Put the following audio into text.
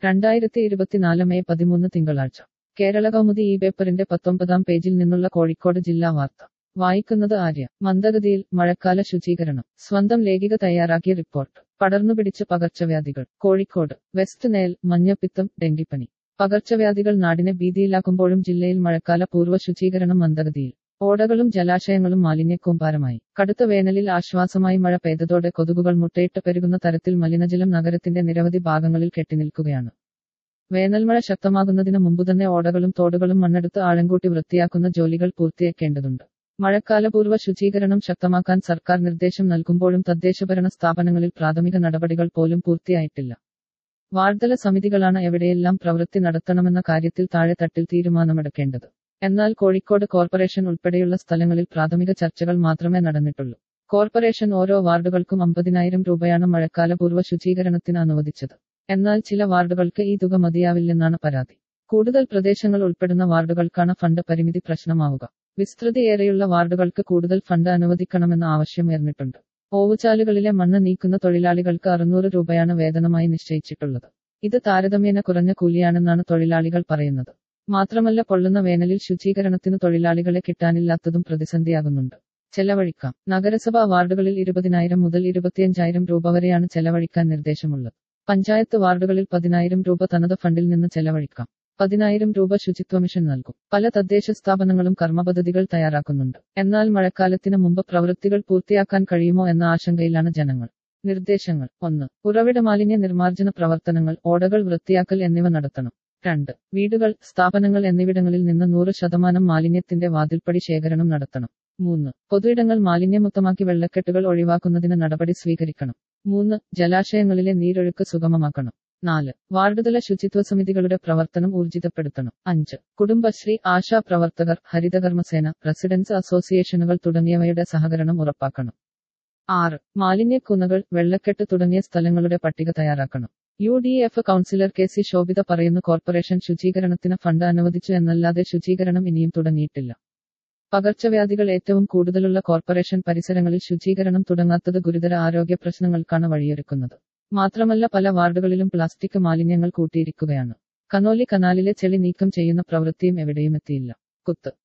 രണ്ടായിരത്തി ഇരുപത്തിനാല് മെയ് പതിമൂന്ന് തിങ്കളാഴ്ച കേരള കൗമുദി ഈ പേപ്പറിന്റെ പത്തൊമ്പതാം പേജിൽ നിന്നുള്ള കോഴിക്കോട് ജില്ലാ വാർത്ത വായിക്കുന്നത് ആര്യ മന്ദഗതിയിൽ മഴക്കാല ശുചീകരണം സ്വന്തം ലേഖിക തയ്യാറാക്കിയ റിപ്പോർട്ട് പടർന്നുപിടിച്ച പകർച്ചവ്യാധികൾ കോഴിക്കോട് വെസ്റ്റ് നയൽ മഞ്ഞപ്പിത്തം ഡെങ്കിപ്പനി പകർച്ചവ്യാധികൾ നാടിനെ ഭീതിയിലാക്കുമ്പോഴും ജില്ലയിൽ മഴക്കാല പൂർവ്വ ശുചീകരണം മന്ദഗതിയിൽ ഓടകളും ജലാശയങ്ങളും മാലിന്യക്കൂമ്പാരമായി കടുത്ത വേനലിൽ ആശ്വാസമായി മഴ പെയ്തതോടെ കൊതുകുകൾ മുട്ടയിട്ട് പെരുകുന്ന തരത്തിൽ മലിനജലം നഗരത്തിന്റെ നിരവധി ഭാഗങ്ങളിൽ കെട്ടിനിൽക്കുകയാണ് വേനൽമഴ ശക്തമാകുന്നതിന് മുമ്പുതന്നെ ഓടകളും തോടുകളും മണ്ണെടുത്ത് ആഴംകൂട്ടി വൃത്തിയാക്കുന്ന ജോലികൾ പൂർത്തിയാക്കേണ്ടതുണ്ട് മഴക്കാലപൂർവ്വ ശുചീകരണം ശക്തമാക്കാൻ സർക്കാർ നിർദ്ദേശം നൽകുമ്പോഴും തദ്ദേശഭരണ സ്ഥാപനങ്ങളിൽ പ്രാഥമിക നടപടികൾ പോലും പൂർത്തിയായിട്ടില്ല വാർഡല സമിതികളാണ് എവിടെയെല്ലാം പ്രവൃത്തി നടത്തണമെന്ന കാര്യത്തിൽ താഴെത്തട്ടിൽ തീരുമാനമെടുക്കേണ്ടത് എന്നാൽ കോഴിക്കോട് കോർപ്പറേഷൻ ഉൾപ്പെടെയുള്ള സ്ഥലങ്ങളിൽ പ്രാഥമിക ചർച്ചകൾ മാത്രമേ നടന്നിട്ടുള്ളൂ കോർപ്പറേഷൻ ഓരോ വാർഡുകൾക്കും അമ്പതിനായിരം രൂപയാണ് മഴക്കാലപൂർവ്വ ശുചീകരണത്തിന് അനുവദിച്ചത് എന്നാൽ ചില വാർഡുകൾക്ക് ഈ തുക മതിയാവില്ലെന്നാണ് പരാതി കൂടുതൽ പ്രദേശങ്ങൾ ഉൾപ്പെടുന്ന വാർഡുകൾക്കാണ് ഫണ്ട് പരിമിതി പ്രശ്നമാവുക വിസ്തൃതിയേറെയുള്ള വാർഡുകൾക്ക് കൂടുതൽ ഫണ്ട് അനുവദിക്കണമെന്ന ആവശ്യമുയർന്നിട്ടുണ്ട് ഓവുചാലുകളിലെ മണ്ണ് നീക്കുന്ന തൊഴിലാളികൾക്ക് അറുന്നൂറ് രൂപയാണ് വേതനമായി നിശ്ചയിച്ചിട്ടുള്ളത് ഇത് താരതമ്യേന കുറഞ്ഞ കൂലിയാണെന്നാണ് തൊഴിലാളികൾ പറയുന്നത് മാത്രമല്ല പൊള്ളുന്ന വേനലിൽ ശുചീകരണത്തിന് തൊഴിലാളികളെ കിട്ടാനില്ലാത്തതും പ്രതിസന്ധിയാകുന്നുണ്ട് ചെലവഴിക്കാം നഗരസഭാ വാർഡുകളിൽ ഇരുപതിനായിരം മുതൽ ഇരുപത്തിയഞ്ചായിരം രൂപ വരെയാണ് ചെലവഴിക്കാൻ നിർദ്ദേശമുള്ളത് പഞ്ചായത്ത് വാർഡുകളിൽ പതിനായിരം രൂപ തനത് ഫണ്ടിൽ നിന്ന് ചെലവഴിക്കാം പതിനായിരം രൂപ ശുചിത്വ മിഷൻ നൽകും പല തദ്ദേശ സ്ഥാപനങ്ങളും കർമ്മപദ്ധതികൾ തയ്യാറാക്കുന്നുണ്ട് എന്നാൽ മഴക്കാലത്തിന് മുമ്പ് പ്രവൃത്തികൾ പൂർത്തിയാക്കാൻ കഴിയുമോ എന്ന ആശങ്കയിലാണ് ജനങ്ങൾ നിർദ്ദേശങ്ങൾ ഒന്ന് ഉറവിട മാലിന്യ നിർമ്മാർജ്ജന പ്രവർത്തനങ്ങൾ ഓടകൾ വൃത്തിയാക്കൽ എന്നിവ നടത്തണം രണ്ട് വീടുകൾ സ്ഥാപനങ്ങൾ എന്നിവിടങ്ങളിൽ നിന്ന് നൂറ് ശതമാനം മാലിന്യത്തിന്റെ വാതിൽപ്പടി ശേഖരണം നടത്തണം മൂന്ന് പൊതുയിടങ്ങൾ മാലിന്യമുക്തമാക്കി വെള്ളക്കെട്ടുകൾ ഒഴിവാക്കുന്നതിന് നടപടി സ്വീകരിക്കണം മൂന്ന് ജലാശയങ്ങളിലെ നീരൊഴുക്ക് സുഗമമാക്കണം നാല് വാർഡുതല ശുചിത്വ സമിതികളുടെ പ്രവർത്തനം ഊർജിതപ്പെടുത്തണം അഞ്ച് കുടുംബശ്രീ ആശാ പ്രവർത്തകർ ഹരിതകർമ്മസേന റെസിഡൻസ് അസോസിയേഷനുകൾ തുടങ്ങിയവയുടെ സഹകരണം ഉറപ്പാക്കണം ആറ് മാലിന്യക്കുന്നുകൾ വെള്ളക്കെട്ട് തുടങ്ങിയ സ്ഥലങ്ങളുടെ പട്ടിക തയ്യാറാക്കണം U D F councillor K C Shobhitha പറയുന്നു കോർപ്പറേഷൻ ശുചീകരണത്തിന് ഫണ്ട് അനുവദിച്ചു എന്നല്ലാതെ ശുചീകരണം ഇനിയും തുടങ്ങിയിട്ടില്ല പകർച്ചവ്യാധികൾ ഏറ്റവും കൂടുതലുള്ള കോർപ്പറേഷൻ പരിസരങ്ങളിൽ ശുചീകരണം തുടങ്ങാത്തത് ഗുരുതര ആരോഗ്യ പ്രശ്നങ്ങൾക്കാണ് വഴിയൊരുക്കുന്നത് മാത്രമല്ല പല വാർഡുകളിലും പ്ലാസ്റ്റിക് മാലിന്യങ്ങൾ കൂട്ടിയിരിക്കുകയാണ് കനോലി കനാലിലെ ചെളി നീക്കം ചെയ്യുന്ന പ്രവൃത്തിയും എവിടെയും എത്തിയില്ല കുത്ത്